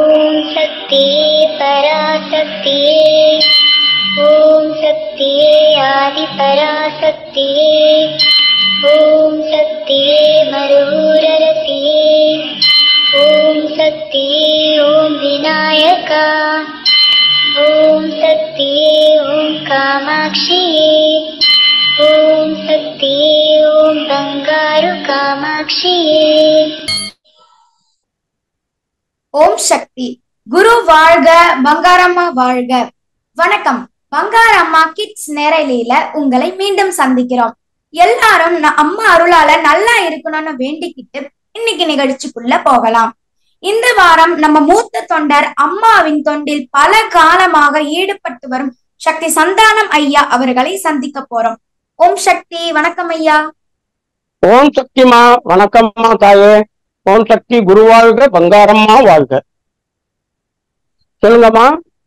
ஓம் சக்தியே பராசக்தியே ஓம் சக்தியே ஆதி பராசக்தியே ஓம் சக்தியே மருரரசியே ஓம் சக்தியே ஓம் விநாயகா ஓம் சக்தியே ஓம் காமாட்சியே ஓம் சக்தியே ஓம் பங்காரு காமாட்சியே ஓம் சக்தி குரு வாழ்க பங்காரம்மா வாழ்க வணக்கம் பங்காரம்மா கிட்ஸ் நேரலையில உங்களை மீண்டும் சந்திக்கிறோம் எல்லாரும் ந- அம்மா அருளால நல்லா இருக்கணும்னு வேண்டிக்கிட்டு இன்னைக்கு நிகழ்ச்சிக்குள்ள போகலாம் இந்த வாரம் நம்ம மூத்த தொண்டர் அம்மாவின் தொண்டில் பல காலமாக ஈடுபட்டு வரும் சக்தி சந்தானம் ஐயா அவர்களை சந்திக்க போறோம் ஓம் சக்தி வணக்கம் ஐயா ஓம் சக்திமா வணக்கம்மா தாயே ஓம் சக்தி குரு வாழ்க பங்காரம்மா வாழ்க சொல்லுங்கம்மா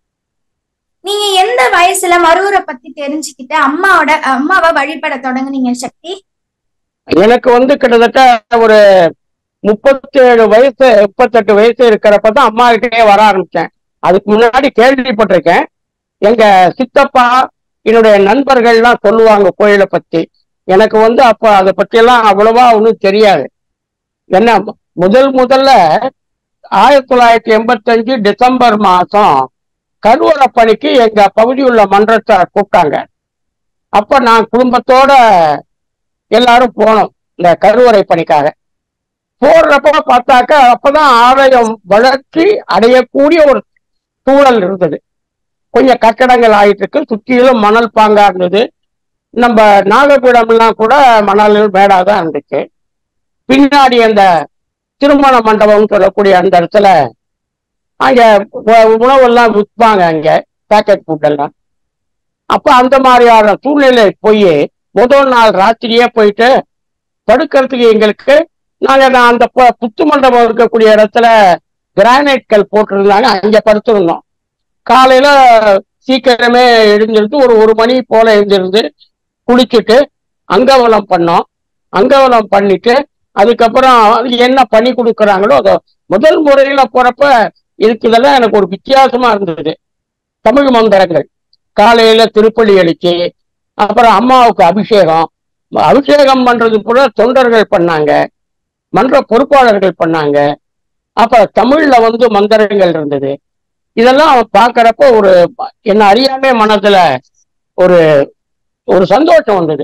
நீங்க எந்த வயசுல மருவரை பத்தி தெரிஞ்சுக்கிட்டு அம்மாவோட அம்மாவை வழிபட தொடங்குனீங்க சக்தி எனக்கு வந்து கிட்டத்தட்ட ஒரு முப்பத்தேழு வயசு முப்பத்தெட்டு வயசு இருக்கிறப்பதான் அம்மா கிட்டே வர ஆரம்பிச்சேன் அதுக்கு முன்னாடி கேள்விப்பட்டிருக்கேன் எங்க சித்தப்பா என்னுடைய நண்பர்கள்லாம் சொல்லுவாங்க கோயிலை பத்தி எனக்கு வந்து அப்ப அதை பத்தியெல்லாம் அவ்வளவா ஒன்றும் தெரியாது என்ன முதல் முதல்ல ஆயிரத்தி தொள்ளாயிரத்தி எண்பத்தஞ்சு டிசம்பர் மாசம் கருவறை பணிக்கு எங்க பகுதியில் உள்ள மன்றத்தை கூப்பிட்டாங்க அப்ப நான் குடும்பத்தோட எல்லாரும் போனோம் இந்த கருவறை பணிக்காக போடுறப்ப பார்த்தாக்க அப்பதான் ஆலயம் வளர்ச்சி அடையக்கூடிய ஒரு சூழல் இருந்தது கொஞ்சம் கட்டடங்கள் ஆயிட்டு இருக்கு சுற்றிலும் மணல் பாங்கா இருந்தது நம்ம நாகப்பீடம்லாம் கூட மணல் மேடா தான் இருந்துச்சு பின்னாடி அந்த திருமண மண்டபம் சொல்லக்கூடிய அந்த இடத்துல அங்க உ- உணவெல்லாம் விற்பாங்க அங்க பேக்கெட் ஃபுட் எல்லாம் அப்ப அந்த மாதிரியான சூழ்நிலை போய் முதல் நாள் ராத்திரியே போயிட்டு படுக்கிறதுக்கு எங்களுக்கு நாங்க நான் அந்த ப- புத்து மண்டபம் இருக்கக்கூடிய இடத்துல கிரானைட் கல் போட்டிருந்தாங்க அங்க படுத்திருந்தோம் காலையில சீக்கிரமே எழுந்திருந்து ஒரு ஒரு மணி போல எழுந்திருந்து குளிச்சுட்டு அங்கவலம் பண்ணோம் அங்கவலம் பண்ணிட்டு அதுக்கப்புறம் அது என்ன பண்ணி கொடுக்குறாங்களோ அதை முதல் முறையில போறப்ப இதுக்கு இதெல்லாம் எனக்கு ஒரு வித்தியாசமா இருந்தது தமிழ் மந்திரங்கள் காலையில திருப்பள்ளி அடிச்சு அப்புறம் அம்மாவுக்கு அபிஷேகம் அபிஷேகம் பண்றது கூட தொண்டர்கள் பண்ணாங்க மன்ற பொறுப்பாளர்கள் பண்ணாங்க அப்ப தமிழ்ல வந்து மந்திரங்கள் இருந்தது இதெல்லாம் பார்க்கறப்ப ஒரு என்ன அறியாமே மனதுல ஒரு ஒரு சந்தோஷம் வந்தது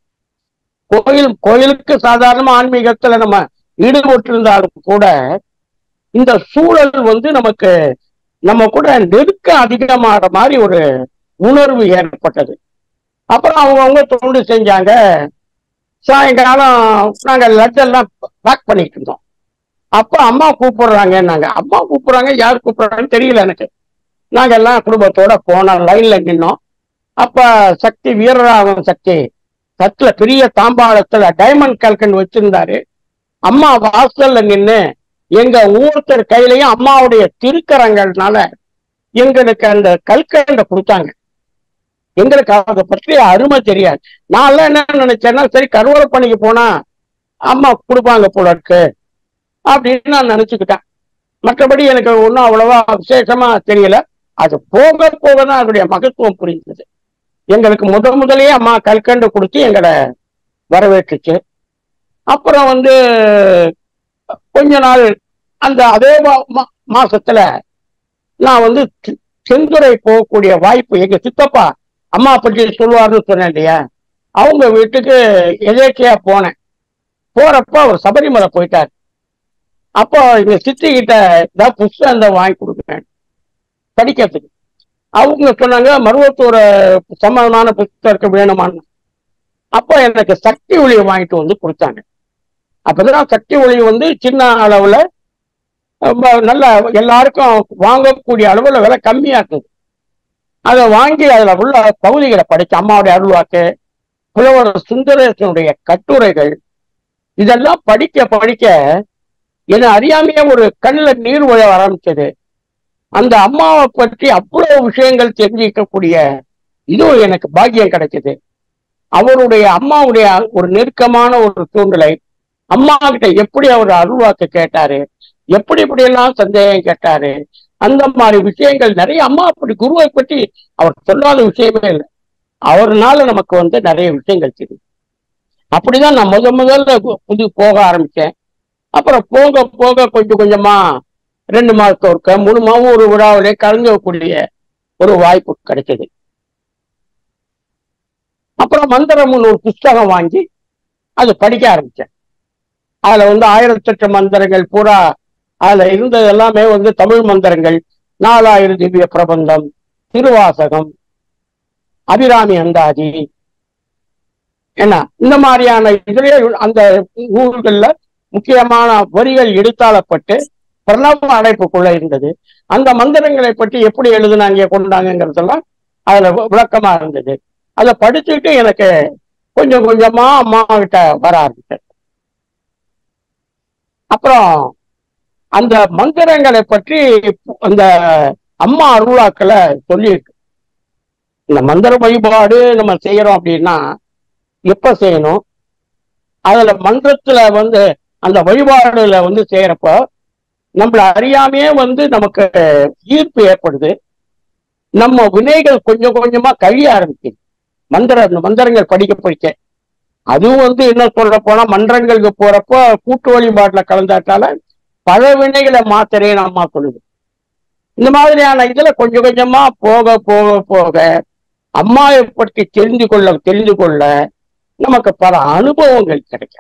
கோயில் கோயிலுக்கு சாதாரண ஆன்மீகத்துல நம்ம ஈடுபட்டு இருந்தாலும் கூட இந்த சூழல் வந்து நமக்கு நம்ம கூட நெருக்க அதிகமாகிற மாதிரி ஒரு உணர்வு ஏற்பட்டது அப்புறம் அவங்கவுங்க தொண்டு செஞ்சாங்க சாயங்காலம் நாங்க லட்டெல்லாம் பேக் பண்ணிட்டு இருந்தோம் அப்ப அம்மா கூப்பிடுறாங்க நாங்க அம்மா கூப்பிடுறாங்க யார் கூப்பிடுறாங்கன்னு தெரியல எனக்கு நாங்க எல்லாம் குடும்பத்தோட போனோம் லைன்ல நின்னோம் அப்ப சக்தி வீரராகவன் சக்தி தட்டுல பெரிய தாம்பாளத்துல டைமண்ட் கல்கன் வச்சிருந்தாரு அம்மா வாசல்ல நின்னு எங்க ஒவ்வொருத்தர் கையிலயும் அம்மாவுடைய திருக்கரங்கள்னால எங்களுக்கு அந்த கல்கண்டை கொடுத்தாங்க எங்களுக்கு அதை பற்றி அருமை தெரியாது நான் எல்லாம் என்ன நினைச்சேன்னா சரி கருவறை பணிக்கு போனா அம்மா கொடுப்பாங்க போல இருக்கு அப்படின்னு நான் நினைச்சுக்கிட்டேன் மற்றபடி எனக்கு ஒன்றும் அவ்வளவா விசேஷமா தெரியல அது போக போக தான் அதனுடைய மகத்துவம் புரிந்தது எங்களுக்கு முத முதலே அம்மா கல்கண்டு கொடுத்து எங்களை வரவேற்றுச்சு அப்புறம் வந்து கொஞ்ச நாள் அந்த அதே மா- மா- மாசத்துல நான் வந்து செ- செந்துறை போகக்கூடிய வாய்ப்பு எங்க சித்தப்பா அம்மா பற்றி சொல்லுவாருன்னு சொன்னேன் இல்லையா அவங்க வீட்டுக்கு எதேச்சியா போனேன் போறப்ப அவர் சபரிமலை போயிட்டார் அப்போ எங்க சித்தி கிட்ட ஏதாவது புஸ்தகம் தான் வாங்கி கொடுக்குறேன் படிக்கிறதுக்கு அவங்க சொன்னாங்க மருவத்தூர் சம்பந்தமான புத்தகம் வேணுமான்னு அப்போ எனக்கு சக்தி ஒளியை வாங்கிட்டு வந்து கொடுத்தாங்க அப்பதான் சக்தி ஒளி வந்து சின்ன அளவுல ரொம்ப நல்ல எல்லாருக்கும் வாங்கக்கூடிய அளவுல விலை கம்மியா இருந்தது அதை வாங்கி அதுல உள்ள பகுதிகளை படிச்சு அம்மாவுடைய அருள்வாக்கு புலவர் சுந்தரேசனுடைய கட்டுரைகள் இதெல்லாம் படிக்க படிக்க என்னை அறியாமையே ஒரு கண்ணில் நீர் விழ ஆரம்பிச்சது அந்த அம்மாவை பற்றி அவ்வளவு விஷயங்கள் தெரிஞ்சிக்கக்கூடிய இதுவும் எனக்கு பாக்கியம் கிடைச்சது அவருடைய அம்மாவுடைய ஒரு நெருக்கமான ஒரு சூழ்நிலை அம்மா கிட்ட எப்படி அவர் அருள்வாக்கு கேட்டாரு எப்படி எப்படி எல்லாம் சந்தேகம் கேட்டாரு அந்த மாதிரி விஷயங்கள் நிறைய அம்மா அப்படி குருவை பற்றி அவர் சொல்லாத விஷயமே இல்லை அவர்னால நமக்கு வந்து நிறைய விஷயங்கள் தெரியும் அப்படிதான் நான் முத முதல்ல கு- புது போக ஆரம்பிச்சேன் அப்புறம் போக போக கொஞ்சம் கொஞ்சமா ரெண்டு மாதத்துக்கு ஒருக்க மூணு மாதம் ஒரு விழாவிலே கலந்துக்கக்கூடிய ஒரு வாய்ப்பு கிடைச்சது அப்புறம் மந்திரம்னு ஒரு புஸ்தகம் வாங்கி அது படிக்க ஆரம்பிச்சேன் அதுல வந்து ஆயிரத்தெட்டு மந்திரங்கள் பூரா அதுல இருந்தது எல்லாமே வந்து தமிழ் மந்திரங்கள் நாலாயிரம் திவ்ய பிரபந்தம் திருவாசகம் அபிராமி அந்தாதி என்ன இந்த மாதிரியான இதுலயே அந்த நூல்கள்ல முக்கியமான வரிகள் எடுத்தாளப்பட்டு பிரணவ அடைப்புக்குள்ள இருந்தது அந்த மந்திரங்களை பற்றி எப்படி எழுதுனாங்க கொண்டாங்கிறதெல்லாம் அதுல வி- விளக்கமா இருந்தது அதை படிச்சுட்டு எனக்கு கொஞ்சம் கொஞ்சமா அம்மா கிட்ட வர ஆரம்பிச்சேன் அப்புறம் அந்த மந்திரங்களை பற்றி அந்த அம்மா அருளாக்களை சொல்லியிருக்கு இந்த மந்திர வழிபாடு நம்ம செய்யறோம் அப்படின்னா எப்ப செய்யணும் அதுல மன்றத்துல வந்து அந்த வழிபாடுல வந்து செய்யறப்ப நம்மள அறியாமையே வந்து நமக்கு ஈர்ப்பு ஏற்படுது நம்ம வினைகள் கொஞ்சம் கொஞ்சமா கழிய ஆரம்பிக்குது மந்திர அந்த மந்திரங்கள் படிக்க படிக்க அதுவும் வந்து என்ன சொல்ற போனா மன்றங்களுக்கு போறப்போ கூட்டு வழிபாட்டுல கலந்தாட்டால பல வினைகளை மாத்திரேன்னு அம்மா சொல்லுது இந்த மாதிரியான இதுல கொஞ்சம் கொஞ்சமா போக போக போக அம்மாவை பற்றி தெரிந்து கொள்ள தெரிந்து கொள்ள நமக்கு பல அனுபவங்கள் கிடைக்கும்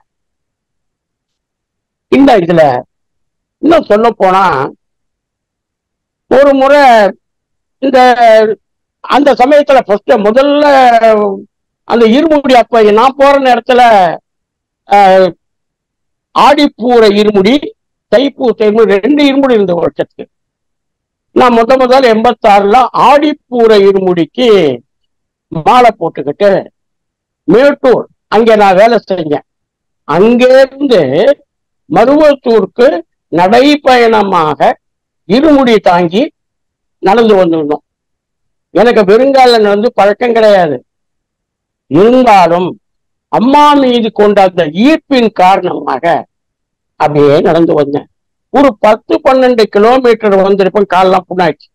இந்த இதுல இன்னும் சொல்ல போனா ஒரு முறை இந்த அந்த சமயத்துல ஃபர்ஸ்ட் முதல்ல அந்த இருமுடி அப்ப நான் போற நேரத்துல ஆஹ், ஆடிப்பூர இருமுடி தைப்பூச இருமுடி ரெண்டு இருமுடி இருந்த வருஷத்துக்கு நான் முத முதல் எண்பத்தாறுல ஆடிப்பூர இருமுடிக்கு மாலை போட்டுக்கிட்டு மேட்டூர் அங்க நான் வேலை செஞ்சேன் அங்கேருந்து மருவத்தூருக்கு நடைப்பயணமாக இருமுடி தாங்கி நடந்து வந்திருந்தோம் எனக்கு வெறுங்கால நடந்து பழக்கம் கிடையாது இருந்தாலும் அம்மா மீது கொண்ட அந்த ஈர்ப்பின் காரணமாக அப்படியே நடந்து வந்தேன் ஒரு பத்து பன்னெண்டு கிலோமீட்டர் வந்திருப்பேன் காலெல்லாம் புண்ணாச்சு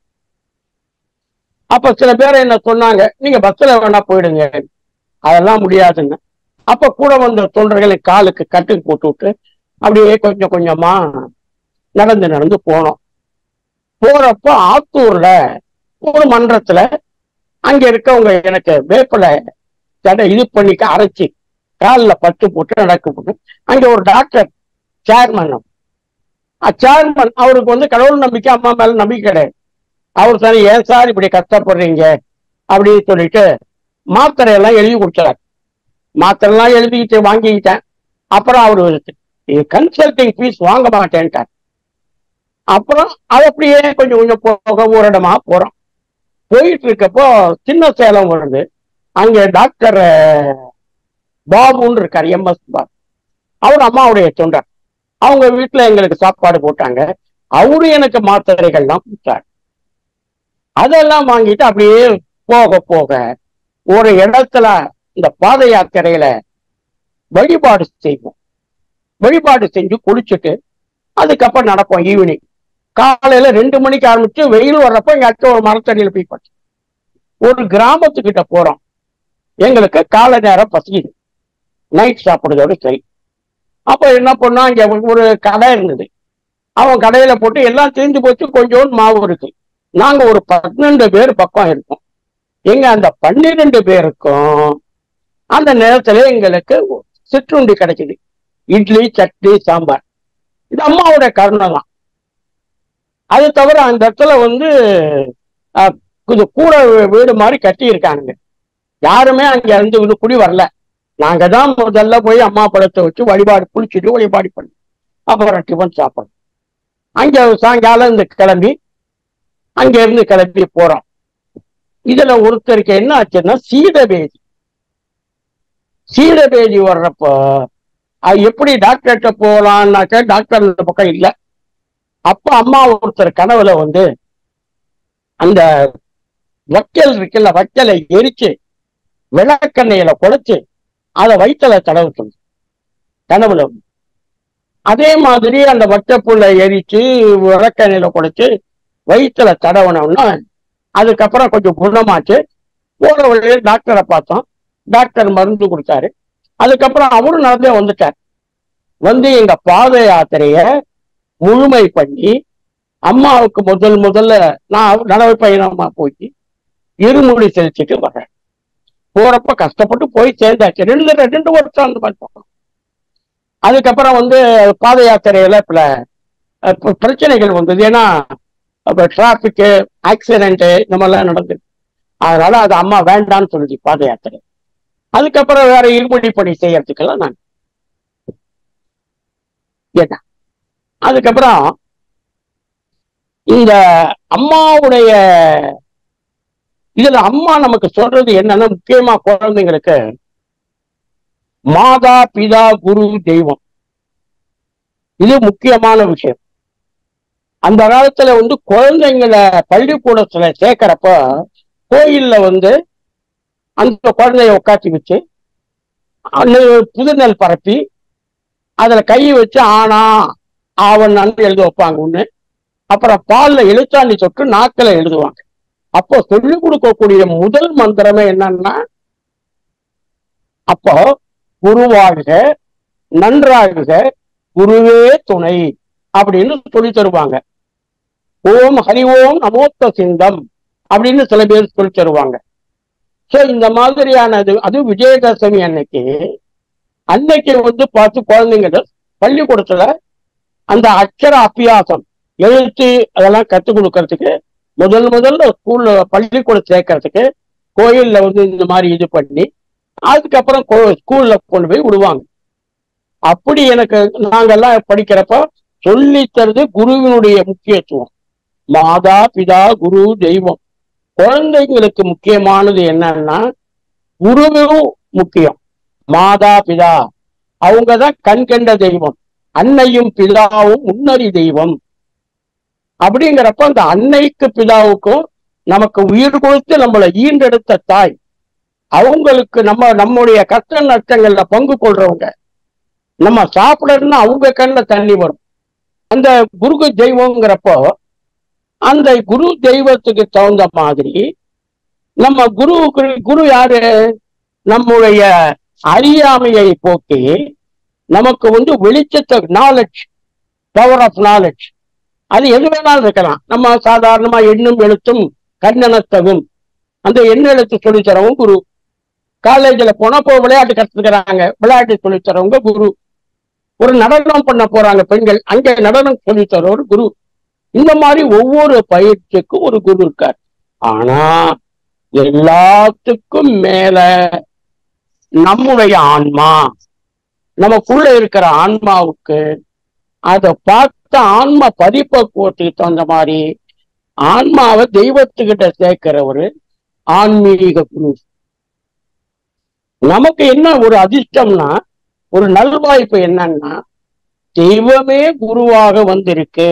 அப்ப சில பேர் என்ன சொன்னாங்க நீங்க பஸ்ல வேணா போயிடுங்க அதெல்லாம் முடியாதுங்க அப்ப கூட வந்த தொண்டர்களை காலுக்கு கட்டு போட்டு விட்டு அப்படியே கொஞ்சம் கொஞ்சமா நடந்து நடந்து போனோம் போறப்ப ஆத்தூர்ல ஒரு மன்றத்துல அங்க இருக்கவங்க எனக்கு வேப்பில தடை இது பண்ணிக்க அரைச்சி காலில் பட்டு போட்டு நடக்க போட்டு அங்க ஒரு டாக்டர் சேர்மன் சேர்மன் அவருக்கு வந்து கடவுள் நம்பிக்கை அம்மா மேல நம்பிக்கை கிடையாது அவர் சார் ஏன் சார் இப்படி கஷ்டப்படுறீங்க அப்படின்னு சொல்லிட்டு மாத்திரை எல்லாம் எழுதி கொடுத்தார் மாத்திரை எல்லாம் எழுதிக்கிட்டு வாங்கிக்கிட்டேன் அப்புறம் அவரு கன்சல்டிங் ஃபீஸ் வாங்க மாட்டேன்ட்டார் அப்புறம் அது அப்படியே கொஞ்சம் கொஞ்சம் போக ஒரு இடமா போறோம் போயிட்டு இருக்கப்போ சின்ன சேலம் வருது அங்க டாக்டர் அஹ், பாபுன்னு இருக்காரு எம்எஸ் பாபு அவர் அம்மாவுடைய தொண்டர் அவங்க வீட்டுல எங்களுக்கு சாப்பாடு போட்டாங்க அவரு எனக்கு மாத்திரைகள்லாம் கொடுத்தாரு அதெல்லாம் வாங்கிட்டு அப்படியே போக போக ஒரு இடத்துல இந்த பாத யாத்திரையில வழிபாடு செய்வோம் வழிபாடு செஞ்சு குளிச்சுட்டு அதுக்கப்புறம் நடப்போம் ஈவினிங் காலையில ரெண்டு மணிக்கு ஆரம்பிச்சு வெயில் வர்றப்ப எங்க அத்தை ஒரு மரத்தடியில போய் படுத்து ஒரு கிராமத்துக்கிட்ட போறோம் எங்களுக்கு காலை நேரம் பசிக்குது நைட் சாப்பிடுறதோட சரி அப்ப என்ன பண்ணா இங்க ஒரு கடை இருந்தது அவன் கடையில போட்டு எல்லாம் தீர்ந்து போச்சு கொஞ்சோண்டு மாவு இருக்கு நாங்க ஒரு பன்னெண்டு பேர் பக்கம் இருக்கோம் எங்க அந்த பன்னிரெண்டு பேருக்கும் அந்த நேரத்துல எங்களுக்கு சிற்றுண்டி கிடைக்குது இட்லி சட்னி சாம்பார் இது அம்மாவோட கருணை தான் அது தவிர அந்த இடத்துல வந்து அஹ், கொஞ்சம் கூரை வீடு மாதிரி கட்டி இருக்காங்க யாருமே அங்க இருந்து வந்து குடி வரல நாங்க தான் முதல்ல போய் அம்மா படத்தை வச்சு வழிபாடு குளிச்சுட்டு வழிபாடு பண்ணி அப்புறம் டிஃபன் சாப்பிடணும் அங்க சாயங்காலம் இந்த கிளம்பி அங்க இருந்து கிளம்பி போறோம் இதுல ஒருத்தருக்கு என்ன ஆச்சுன்னா சீதபேதி சீதபேதி வர்றப்போ அது எப்படி டாக்டர்கிட்ட போகலான்னாக்க டாக்டர் இந்த பக்கம் இல்ல அப்ப அம்மா ஒருத்தர் கனவுல வந்து அந்த வக்கல் இருக்குல்ல வக்கலை எரிச்சு விளக்கெண்ணெயில குழைச்சு அதை வயிற்றுல தடவு சொல்லு கனவுல வந்து. அதே மாதிரி அந்த வட்டப்புள்ள எரிச்சு விளக்கெண்ணில குடைச்சு வயிற்றுல தடவனோம்னா அதுக்கப்புறம் கொஞ்சம் குணமாச்சு போற வழியில டாக்டரை பார்த்தோம் டாக்டர் மருந்து கொடுத்தாரு அதுக்கப்புறம் அவரும் நடந்தே வந்துட்டார் வந்து எங்க பாத யாத்திரைய முழுமை பண்ணி அம்மாவுக்கு முதல் முதல்ல நான் நடவை பயணமா போய் இருமுடி செலுத்திட்டு வரேன் போறப்ப கஷ்டப்பட்டு போய் சேர்ந்தாச்சு ரெண்டு ரெண்டு வருஷம் அந்த மாதிரி போனோம் அதுக்கப்புறம் வந்து பாத யாத்திரையில பல அஹ், ப- பிரச்சனைகள் வந்தது ஏன்னா டிராபிக்கு ஆக்சிடென்ட் இந்த மாதிரிலாம் நடந்தது அதனால அது அம்மா வேண்டாம்னு சொல்லுச்சு பாத யாத்திரை அதுக்கப்புறம் வேற இருமுடி பணி செய்யறதுக்கெல்லாம் நான் கேட்டேன் அதுக்கப்புறம் இந்த அம்மாவுடைய இதுல அம்மா நமக்கு சொல்றது என்னன்னா முக்கியமா குழந்தைங்களுக்கு மாதா பிதா குரு தெய்வம் இது முக்கியமான விஷயம் அந்த காலத்துல வந்து குழந்தைங்களை பள்ளிக்கூடத்துல சேர்க்கிறப்ப கோயில்ல வந்து அந்த குழந்தைய உட்காத்தி வச்சு அந்த புதுநெல் பரப்பி அதுல கை வச்சு ஆனா ஆவணான்னு எழுத வைப்பாங்க ஒண்ணு அப்புறம் பால்ல எழுத்தாண்டி தொட்டு நாக்கில எழுதுவாங்க அப்போ சொல்லிக் கொடுக்கக்கூடிய முதல் மந்திரமே என்னன்னா அப்போ குருவாழ்க நன்றாழ்க குருவே துணை அப்படின்னு சொல்லி தருவாங்க ஓம் ஹரி ஓம் நமோத்த சிந்தம் அப்படின்னு சில பேர் சொல்லி தருவாங்க சோ இந்த மாதிரியானது அது விஜயதசமி அன்னைக்கு அன்னைக்கு வந்து பார்த்து குழந்தைங்க பள்ளிக்கூடத்துல அந்த அக்ஷர அபியாசம் எழுத்து அதெல்லாம் கத்துக் கொடுக்கறதுக்கு முதல் முதல்ல ஸ்கூல்ல பள்ளிக்கூடம் சேர்க்கறதுக்கு கோயில்ல வந்து இந்த மாதிரி இது பண்ணி அதுக்கப்புறம் கோ- ஸ்கூல்ல கொண்டு போய் விடுவாங்க அப்படி எனக்கு நாங்கெல்லாம் படிக்கிறப்ப சொல்லித் தருது குருவினுடைய முக்கியத்துவம் மாதா பிதா குரு தெய்வம் குழந்தைங்களுக்கு முக்கியமானது என்னன்னா குருவும் முக்கியம் மாதா பிதா அவங்கதான் கண் கண்ட தெய்வம் அன்னையும் பிதாவும் முன்னறி தெய்வம் அப்படிங்கிறப்ப அந்த அன்னைக்கு பிதாவுக்கும் நமக்கு உயிர் கொடுத்து நம்மளை ஈண்டெடுத்த தாய் அவங்களுக்கு நம்ம நம்முடைய கஷ்ட நஷ்டங்கள்ல பங்கு கொள்றவங்க நம்ம சாப்பிடணும்னா அவங்க கண்ணில் தண்ணி வரும் அந்த குரு தெய்வங்கிறப்போ அந்த குரு தெய்வத்துக்கு தகுந்த மாதிரி நம்ம குருவுக்கு குரு யாரு நம்முடைய அறியாமையை போக்கி நமக்கு வந்து வெளிச்சத்தை நாலேஜ் பவர் ஆஃப் நாலேஜ் அது எது வேணாலும் இருக்கலாம் நம்ம சாதாரணமா எண்ணும் எழுத்தும் கண்ணனத்தகும் அந்த எண்ண எழுத்து சொல்லித் தரவும் குரு காலேஜில் போனா இப்போ விளையாட்டு கத்துக்கிறாங்க விளையாட்டு சொல்லித் தரவங்க குரு ஒரு நடனம் பண்ண போறாங்க பெண்கள் அங்க நடனம் சொல்லித் தரவர் குரு இந்த மாதிரி ஒவ்வொரு பயிற்சிக்கும் ஒரு குரு இருக்கார் ஆனா எல்லாத்துக்கும் மேல நம்முடைய ஆன்மா நமக்குள்ள இருக்கிற ஆன்மாவுக்கு அதை பார்த்த ஆன்மா பரிபக்குவத்துக்கு தகுந்த மாதிரி ஆன்மாவை தெய்வத்துக்கிட்ட சேர்க்கிற ஒரு ஆன்மீக குரு நமக்கு என்ன ஒரு அதிர்ஷ்டம்னா ஒரு நல்வாய்ப்பு என்னன்னா தெய்வமே குருவாக வந்திருக்கு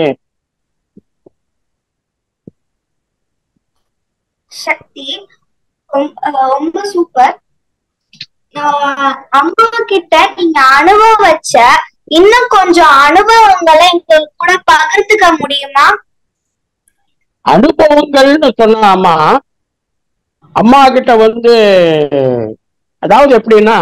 சக்தி ரொம்ப அஹ் ரொம்ப சூப்பர் ஆஹ் அம்மா கிட்ட நீங்க அனுபவம் வச்ச இன்னும் கொஞ்சம் அனுபவங்களை எங்க கூட பகிர்ந்துக்க முடியுமா அனுபவங்கள்னு சொன்னா அம்மா அம்மா கிட்ட வந்து அதாவது எப்படின்னா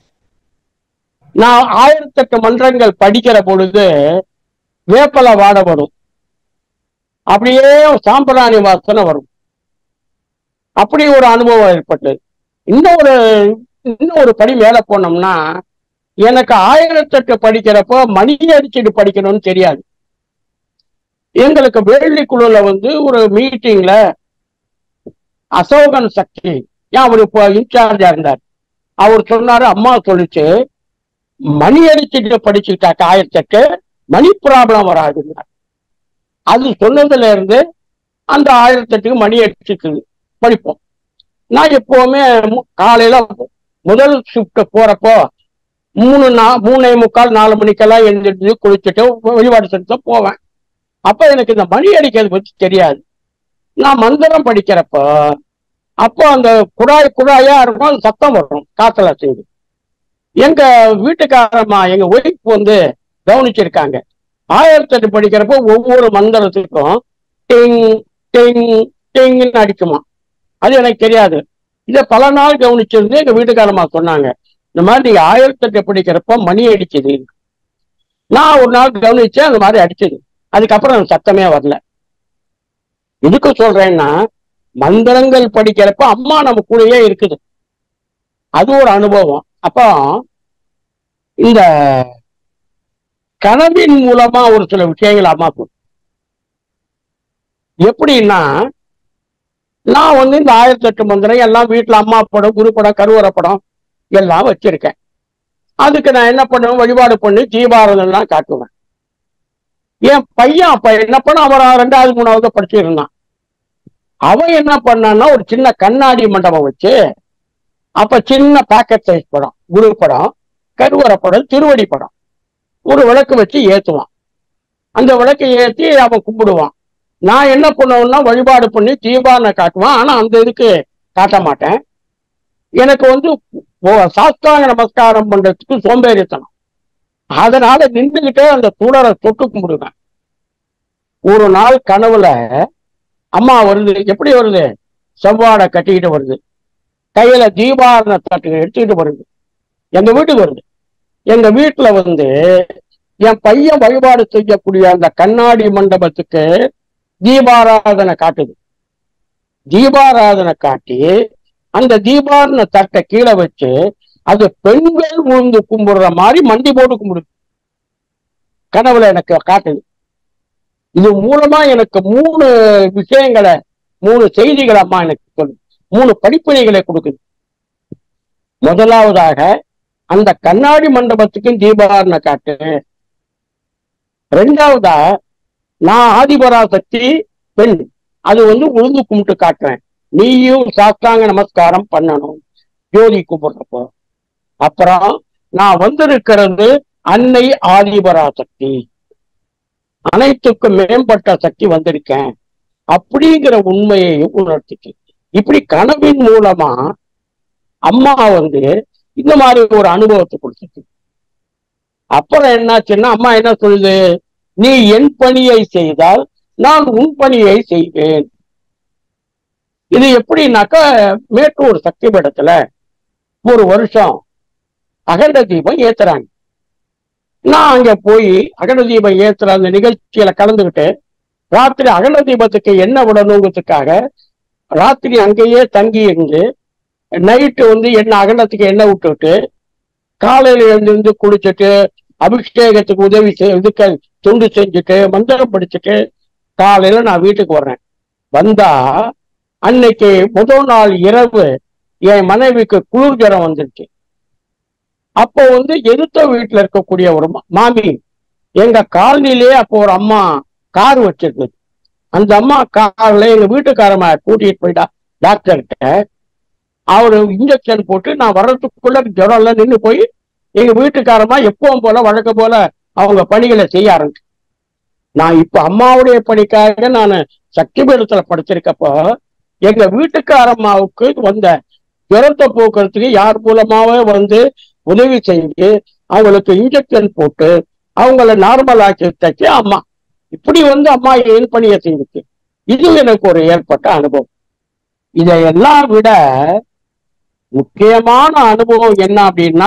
நான் ஆயிரத்தெட்டு மன்றங்கள் படிக்கிற பொழுது வேப்பலை வாட வரும் அப்படியே சாம்பிராணி வாசனை வரும் அப்படி ஒரு அனுபவம் ஏற்பட்டது இன்னொரு இன்னும் ஒரு படி மேல போனோம்னா எனக்கு ஆயிரத்தெட்டு படிக்கிறப்போ மணி அடிச்சுட்டு படிக்கணும்னு தெரியாது எங்களுக்கு வேள்வி குழுல வந்து ஒரு மீட்டிங்ல அசோகன் சக்தி ஏன் அவர் இப்போ இன்சார்ஜா இருந்தார் அவர் சொன்னாரு அம்மா சொல்லிச்சு மணி அடிச்சுட்டு படிச்சுக்கிட்டாக்க ஆயிரத்தெட்டு மணி ப்ராப்ளம் வராதுன்னார் அது சொன்னதுல இருந்து அந்த ஆயிரத்தெட்டுக்கு மணி அடிச்சுட்டு படிப்போம் நான் எப்பவுமே மு- காலையில முதல் ஷிஃப்ட் போறப்போ மூணு நா மூணே முக்கால் நாலு மணிக்கெல்லாம் எழுந்திரிச்சு குளிச்சுட்டு வழிபாடு செஞ்சு போவேன் அப்ப எனக்கு இந்த மணி அடிக்கிறது பத்தி தெரியாது நான் மந்திரம் படிக்கிறப்போ அப்போ அந்த குழாய் குழாயா இருக்கும் அது சத்தம் வரும் காத்துல செய்து எங்க வீட்டுக்காரம்மா எங்க ஒய்ஃப் வந்து கவனிச்சிருக்காங்க ஆயிரத்தி எட்டு படிக்கிறப்போ ஒவ்வொரு மந்திரத்துக்கும் டிங் டிங் டிங்னு அடிக்குமா அது எனக்கு தெரியாது இதை பல நாள் கவனிச்சிருந்து எங்க வீட்டுக்காரமா சொன்னாங்க இந்த மாதிரி நீங்க ஆயிரத்தி எட்டு படிக்கிறப்ப மணி அடிச்சது நான் ஒரு நாள் கவனிச்சேன் அந்த மாதிரி அடிச்சது அதுக்கப்புறம் எனக்கு சத்தமே வரல எதுக்கு சொல்றேன்னா மந்திரங்கள் படிக்கிறப்ப அம்மா நம்ம கூடயே இருக்குது அது ஒரு அனுபவம் அப்போ இந்த கனவின் மூலமா ஒரு சில விஷயங்கள் அம்மாக்கும் எப்படின்னா நான் வந்து இந்த ஆயிரத்தி எட்டு மந்திரம் எல்லாம் வீட்டுல அம்மா படம் குரு படம் கருவறை படம் எல்லாம் வச்சிருக்கேன் அதுக்கு நான் என்ன பண்ணுவேன் வழிபாடு பண்ணி தீபாரதெல்லாம் காட்டுவேன் என் பையன் அப்ப என்ன பண்ண அவன் ரெண்டாவது மூணாவது படிச்சிருந்தான் அவன் என்ன பண்ணான்னா ஒரு சின்ன கண்ணாடி மண்டபம் வச்சு அப்ப சின்ன பாக்கெட் சைஸ் படம் குரு படம் கருவறை படம் திருவடி படம் ஒரு விளக்கு வச்சு ஏத்துவான் அந்த விளக்கை ஏத்தி அவன் கும்பிடுவான் நான் என்ன பண்ணுவேன்னா வழிபாடு பண்ணி தீபாவளி காட்டுவான் ஆனா அந்த இதுக்கு காட்ட மாட்டேன் எனக்கு வந்து ஓ- சாஸ்தாங்க நமஸ்காரம் பண்றதுக்கு சோம்பேறித்தனம் அதனால நின்றுகிட்டே அந்த சுடரை தொட்டு கும்பிடுவேன் ஒரு நாள் கனவுல அம்மா வருது எப்படி வருது செவ்வாடை கட்டிக்கிட்டு வருது கையில தீபாரண தட்டு எடுத்துக்கிட்டு வருது எங்க வீட்டுக்கு வருது எங்க வீட்டுல வந்து என் பையன் வழிபாடு செய்யக்கூடிய அந்த கண்ணாடி மண்டபத்துக்கு தீபாராதனை காட்டுது தீபாராதனை காட்டி அந்த தீபாரண தட்டை கீழே வச்சு அது பெண்கள் விழுந்து கும்பிடுற மாதிரி மண்டி போட்டு கும்பிடுது கனவுல எனக்கு காட்டுது இது மூலமா எனக்கு மூணு விஷயங்களை மூணு செய்திகளை அம்மா எனக்கு சொல்லுது மூணு படிப்பினைகளை கொடுக்குது முதலாவதாக அந்த கண்ணாடி மண்டபத்துக்கும் தீபாரண காட்டு ரெண்டாவதா நான் ஆதிபராசக்தி பெண் அது வந்து உழுந்து கும்பிட்டு காட்டுறேன் நீயும் சாஸ்தாங்க நமஸ்காரம் பண்ணணும் ஜோதி கும்பிடுறப்போ அப்புறம் நான் வந்திருக்கிறது அன்னை ஆதிபராசக்தி அனைத்துக்கும் மேம்பட்ட சக்தி வந்திருக்கேன் அப்படிங்கிற உண்மையையும் உணர்த்திக்கு இப்படி கனவின் மூலமா அம்மா வந்து இந்த மாதிரி ஒரு அனுபவத்தை கொடுத்துச்சு அப்புறம் என்னாச்சுன்னா அம்மா என்ன சொல்லுது நீ என் பணியை செய்தால் நான் உன் பணியை செய்வேன் இது எப்படின்னாக்கா மேட்டூர் சக்தி பீடத்துல ஒரு வருஷம் அகண்ட தீபம் ஏத்துறாங்க நான் அங்க போய் அகண்ட தீபம் ஏத்துற அந்த நிகழ்ச்சியில கலந்துக்கிட்டு ராத்திரி அகண்ட தீபத்துக்கு என்ன விடணுங்கிறதுக்காக ராத்திரி அங்கேயே தங்கி இருந்து நைட்டு வந்து என்ன அகண்டத்துக்கு எண்ணெய் விட்டுட்டு காலையில எழுந்திருந்து குளிச்சுட்டு அபிஷேகத்துக்கு உதவி செய் இதுக்கு துண்டு செஞ்சுட்டு மந்திரம் படிச்சுட்டு காலையில நான் வீட்டுக்கு வர்றேன் வந்தா அன்னைக்கு முதல் நாள் இரவு என் மனைவிக்கு குளிர் ஜுரம் வந்துருச்சு அப்போ வந்து எதிர்த்த வீட்டுல இருக்கக்கூடிய ஒரு மா- மாமி எங்க காலனிலேயே அப்போ ஒரு அம்மா கார் வச்சிருந்தது அந்த அம்மா கார்ல எங்க வீட்டுக்காரமா கூட்டிட்டு போயிட்டா டாக்டர்கிட்ட அவரு இன்ஜெக்ஷன் போட்டு நான் வர்றதுக்குள்ள ஜுரம் எல்லாம் நின்று போய் எங்க வீட்டுக்காரமா எப்பவும் போல வழக்க போல அவங்க பணிகளை செய்ய ஆரம்பிச்சு நான் இப்ப அம்மாவுடைய பணிக்காக நான் சக்தி பீடத்துல படிச்சிருக்கப்போ எங்க வீட்டுக்காரம்மாவுக்கு வந்த ஜுரத்தை போக்குறதுக்கு யார் மூலமாவே வந்து உதவி செஞ்சு அவங்களுக்கு இன்ஜெக்ஷன் போட்டு அவங்கள நார்மல் ஆக்கி தச்சு அம்மா இப்படி வந்து அம்மா என் பணியை செஞ்சுச்சு இது எனக்கு ஒரு ஏற்பட்ட அனுபவம் இதையெல்லாம் விட முக்கியமான அனுபவம் என்ன அப்படின்னா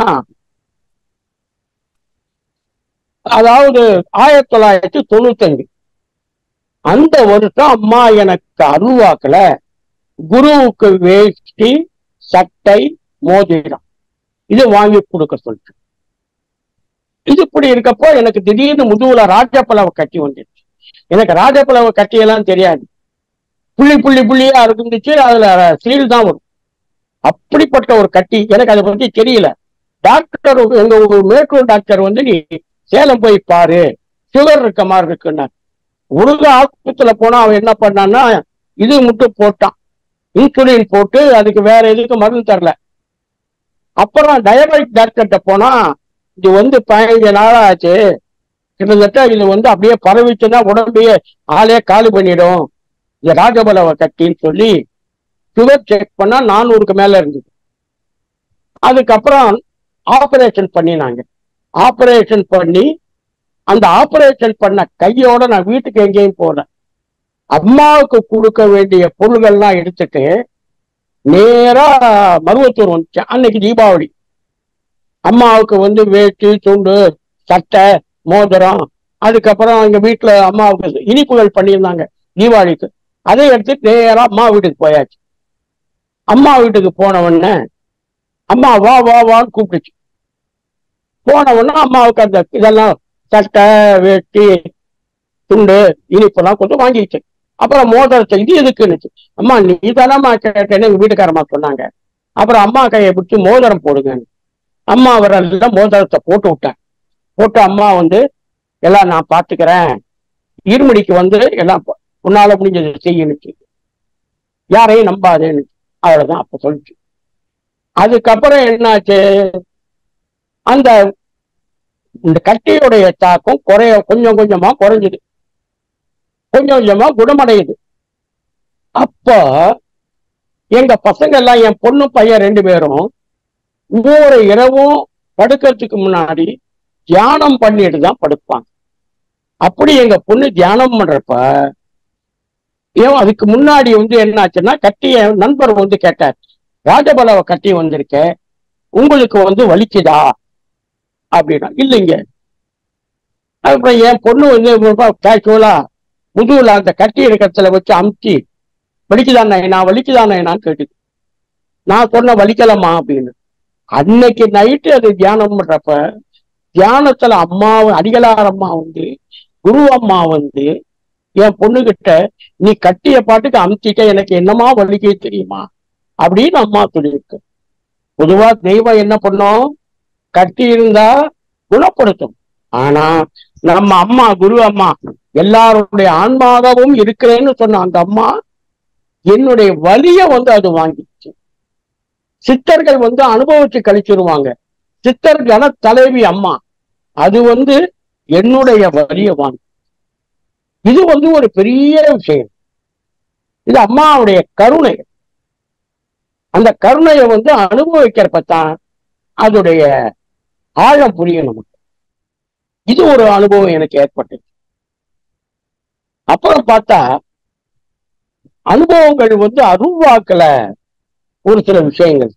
அதாவது ஆயிரத்தி தொள்ளாயிரத்தி தொண்ணூத்தஞ்சு அந்த வருஷம் அம்மா எனக்கு அருள்வாக்குல குருவுக்கு வேஷ்டி சட்டை மோதிரம் இது வாங்கி கொடுக்க சொல்லிட்டு இது இப்படி இருக்கப்போ எனக்கு திடீர்னு முதுகுல ராஜப்பலவை கட்டி வந்துடுச்சு எனக்கு ராஜப்பலவை கட்டியெல்லாம் தெரியாது புள்ளி புள்ளி புள்ளியா இருந்துச்சு அதுல சீல் தான் வரும் அப்படிப்பட்ட ஒரு கட்டி எனக்கு அதை பத்தி தெரியல டாக்டர் எங்க ஒரு மேட்டூர் டாக்டர் வந்து நீ சேலம் போய் பாரு சுகர் இருக்க மாதிரி இருக்குன்னா உலக ஆஸ்பத்திரியில போனா அவன் என்ன பண்ணான்னா இது மட்டும் போட்டான் இன்சுலின் போட்டு அதுக்கு வேற எதுக்கு மருந்து தரல அப்புறம் டயபெட்டிக் டாக்டர்கிட்ட போனா இது வந்து பதினஞ்சு நாள் ஆச்சு கிட்டத்தட்ட இது வந்து அப்படியே பரவிச்சுன்னா உடம்பையே ஆளே காலி பண்ணிடும் இது ராஜபலவ கட்டின்னு சொல்லி சுகர் செக் பண்ணா நானூறுக்கு மேல இருந்தது அதுக்கப்புறம் ஆபரேஷன் பண்ணினாங்க ஆபரேஷன் பண்ணி அந்த ஆபரேஷன் பண்ண கையோட நான் வீட்டுக்கு எங்கேயும் போல அம்மாவுக்கு கொடுக்க வேண்டிய பொருள்கள்லாம் எடுத்துட்டு நேரா மருவத்தூர் வந்துச்சேன் அன்னைக்கு தீபாவளி அம்மாவுக்கு வந்து வேட்டி துண்டு சட்டை மோதிரம் அதுக்கப்புறம் எங்க வீட்டுல அம்மாவுக்கு இனிப்புகள் பண்ணியிருந்தாங்க தீபாவளிக்கு அதை எடுத்து நேரா அம்மா வீட்டுக்கு போயாச்சு அம்மா வீட்டுக்கு போன உடனே அம்மா வா வா வான்னு கூப்பிட்டுச்சு போன உடனே அம்மாவுக்கு அந்த இதெல்லாம் சட்டை வேட்டி துண்டு இனிப்பெல்லாம் கொஞ்சம் வாங்கிச்சு அப்புறம் மோதிரத்தை இது எதுக்குன்னுச்சு அம்மா நீ தானம்மா கேட்டேன்னு எங்க வீட்டுக்காரம்மா சொன்னாங்க அப்புறம் அம்மா கையை பிடிச்சி மோதிரம் போடுங்கன்னு அம்மா அவரெல்லாம் மோதிரத்தை போட்டு விட்டேன் போட்டு அம்மா வந்து எல்லாம் நான் பார்த்துக்கிறேன் இருமடிக்கு வந்து எல்லாம் ப- உன்னால முடிஞ்சது செய்யணுச்சு யாரையும் நம்பாதேன்னு அவ்வளவுதான் அப்ப சொல்லிச்சு அதுக்கப்புறம் என்னாச்சு அந்த இந்த கட்டியுடைய தாக்கம் குறைய கொஞ்சம் கொஞ்சமா குறைஞ்சுது கொஞ்சம் கொஞ்சமா குணமடையுது அப்போ எங்க பசங்க எல்லாம் என் பொண்ணு பையன் ரெண்டு பேரும் ஒவ்வொரு இரவும் படுக்கிறதுக்கு முன்னாடி தியானம் பண்ணிட்டு தான் படுப்பாங்க அப்படி எங்க பொண்ணு தியானம் பண்றப்ப ஏன் அதுக்கு முன்னாடி வந்து என்ன ஆச்சுன்னா கட்டி என் நண்பர் வந்து கேட்டார் ராஜபலவ கட்டி வந்திருக்க உங்களுக்கு வந்து வலிக்குதா அப்படின்னா இல்லைங்க அப்புறம் என் பொண்ணு வந்து கேஷுவலா முதுகுல அந்த கட்டி இருக்கிறதுல வச்சு அமுத்தி வலிக்குதானே நான் வலிக்குதானே நான் கேட்டுது நான் சொன்ன வலிக்கலம்மா அப்படின்னு அன்னைக்கு நைட்டு அது தியானம் பண்றப்ப தியானத்துல அம்மா அடிகளார் அம்மா வந்து குரு அம்மா வந்து என் பொண்ணுகிட்ட நீ கட்டிய பாட்டுக்கு அமுத்திட்ட எனக்கு என்னமா வலிக்க தெரியுமா அப்படின்னு அம்மா சொல்லியிருக்கு பொதுவா தெய்வம் என்ன பண்ணும் கட்டி இருந்தா குணப்படுத்தும் ஆனா நம்ம அம்மா குரு அம்மா எல்லாருடைய ஆன்மாகவும் இருக்கிறேன்னு சொன்ன அந்த அம்மா என்னுடைய வலிய வந்து அது வாங்கிச்சு சித்தர்கள் வந்து அனுபவிச்சு கழிச்சிருவாங்க சித்தர்கள தலைவி அம்மா அது வந்து என்னுடைய வலிய வாங்கி இது வந்து ஒரு பெரிய விஷயம் இது அம்மாவுடைய கருணை அந்த கருணையை வந்து அனுபவிக்கிறப்ப தான் அதோடைய ஆழம் புரியும் நமக்கு இது ஒரு அனுபவம் எனக்கு ஏற்பட்டது அப்புறம் பார்த்தா அனுபவங்கள் வந்து அருள்வாக்குல ஒரு சில விஷயங்கள்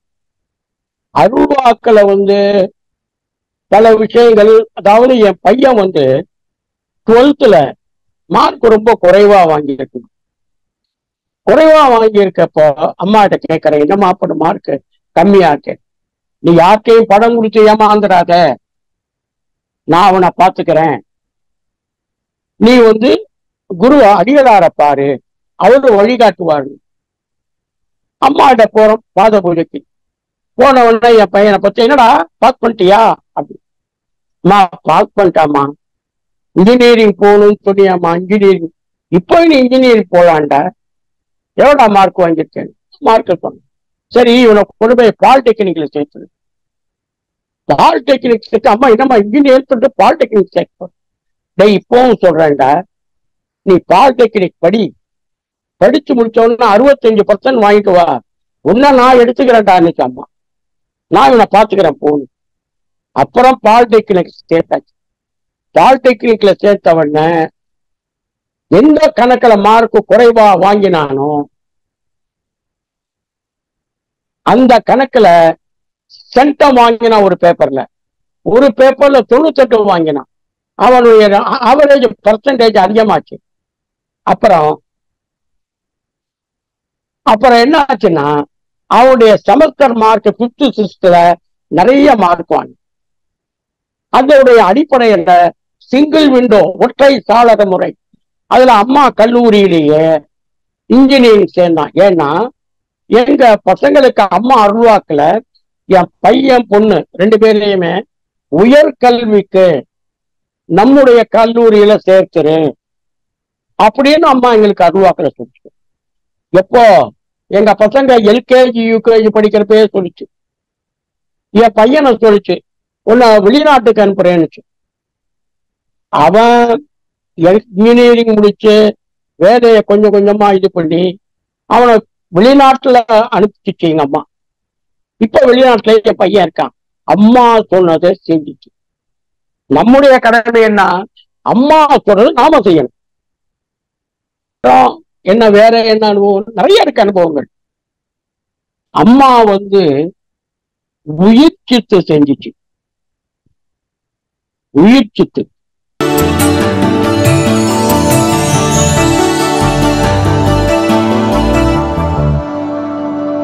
அருள்வாக்குல வந்து பல விஷயங்கள் அதாவது என் பையன் வந்து டுவெல்த்ல மார்க் ரொம்ப குறைவா வாங்கியிருக்கு குறைவா வாங்கியிருக்கப்போ அம்மாட்ட கேட்கறேன் என்னம்மா அப்படி மார்க் கம்மியாக்கு நீ யார்கிட்டையும் படம் கொடுத்து ஏமாந்துடாத நான் அவனை பாத்துக்கிறேன் நீ வந்து குரு அடிகளார பாரு அவரு வழிகாட்டுவாரு அம்மாட்ட போறோம் பாத பூஜைக்கு போன உடனே என் பையனை பத்தி என்னடா பாஸ் பண்ணிட்டியா அப்படி அம்மா பாஸ் பண்ணிட்டாமா இன்ஜினியரிங் போகணும்னு சொன்னியாம்மா இன்ஜினியரிங் இப்போ நீ இன்ஜினியரிங் போலான்டா எவ்வளோடா மார்க் வாங்கியிருக்கேன் மார்க் சொன்னேன் சரி இவனை கொண்டு போய் பாலிடெக்னிக்ல சேர்த்து பாலிடெக்னிக் சேர்த்து அம்மா என்னம்மா இன்ஜினியர் சொல்லிட்டு பாலிடெக்னிக் சேர்க்க டேய் இப்பவும் சொல்றேன்டா நீ பாலிடெக்னிக் படி படிச்சு முடிச்ச உடனே அறுபத்தஞ்சு பர்சன்ட் வாங்கிட்டு வா உன்ன நான் எடுத்துக்கிறேன்டா இன்னைக்கு அம்மா நான் இவனை பாத்துக்கிறேன் போன் அப்புறம் பாலிடெக்னிக் சேர்த்தாச்சு பாலிடெக்னிக்ல சேர்த்த உடனே எந்த கணக்குல மார்க் குறைவா வாங்கினானோ அந்த கணக்குல சென்டம் வாங்கினான் ஒரு பேப்பர்ல ஒரு பேப்பர்ல தொண்ணூத்தெட்டு வாங்கினான் அவனுடைய ஆவரேஜ் பர்சன்டேஜ் அதிகமாச்சு அப்புறம் அப்புறம் என்ன ஆச்சுன்னா அவனுடைய செமஸ்டர் மார்க் பிப்த் சிக்ஸ்த்ல நிறைய மார்க் வாங்கி அதோடைய அடிப்படையில சிங்கிள் விண்டோ ஒற்றை சாளர முறை அதுல அம்மா கல்லூரியிலேயே இன்ஜினியரிங் சேர்ந்தான் ஏன்னா எங்க பசங்களுக்கு அம்மா அருள்வாக்குல என் பையன் பொண்ணு ரெண்டு பேரையுமே உயர் கல்விக்கு நம்முடைய கல்லூரியில சேர்த்துரு அப்படின்னு அம்மா எங்களுக்கு அருள்வாக்குல சொல்லிச்சு எப்போ எங்க பசங்க எல்கேஜி யூகேஜி படிக்கிறப்பே சொல்லிச்சு என் பையனை சொல்லிச்சு உன்னை வெளிநாட்டுக்கு அனுப்புறேன்னுச்சு அவன் இன்ஜினியரிங் முடிச்சு வேலையை கொஞ்சம் கொஞ்சமா இது பண்ணி அவனை வெளிநாட்டுல அனுப்பிச்சிச்சு எங்க அம்மா இப்ப வெளிநாட்டுல என் பையன் இருக்கான் அம்மா சொன்னதை செஞ்சிச்சு நம்முடைய கடமை என்ன அம்மா சொல்றது நாம செய்யணும் அப்புறம் என்ன வேற என்ன அனுபவம் நிறைய இருக்கு அனுபவங்கள் அம்மா வந்து உயிர் சித்து செஞ்சுச்சு உயிர் சித்து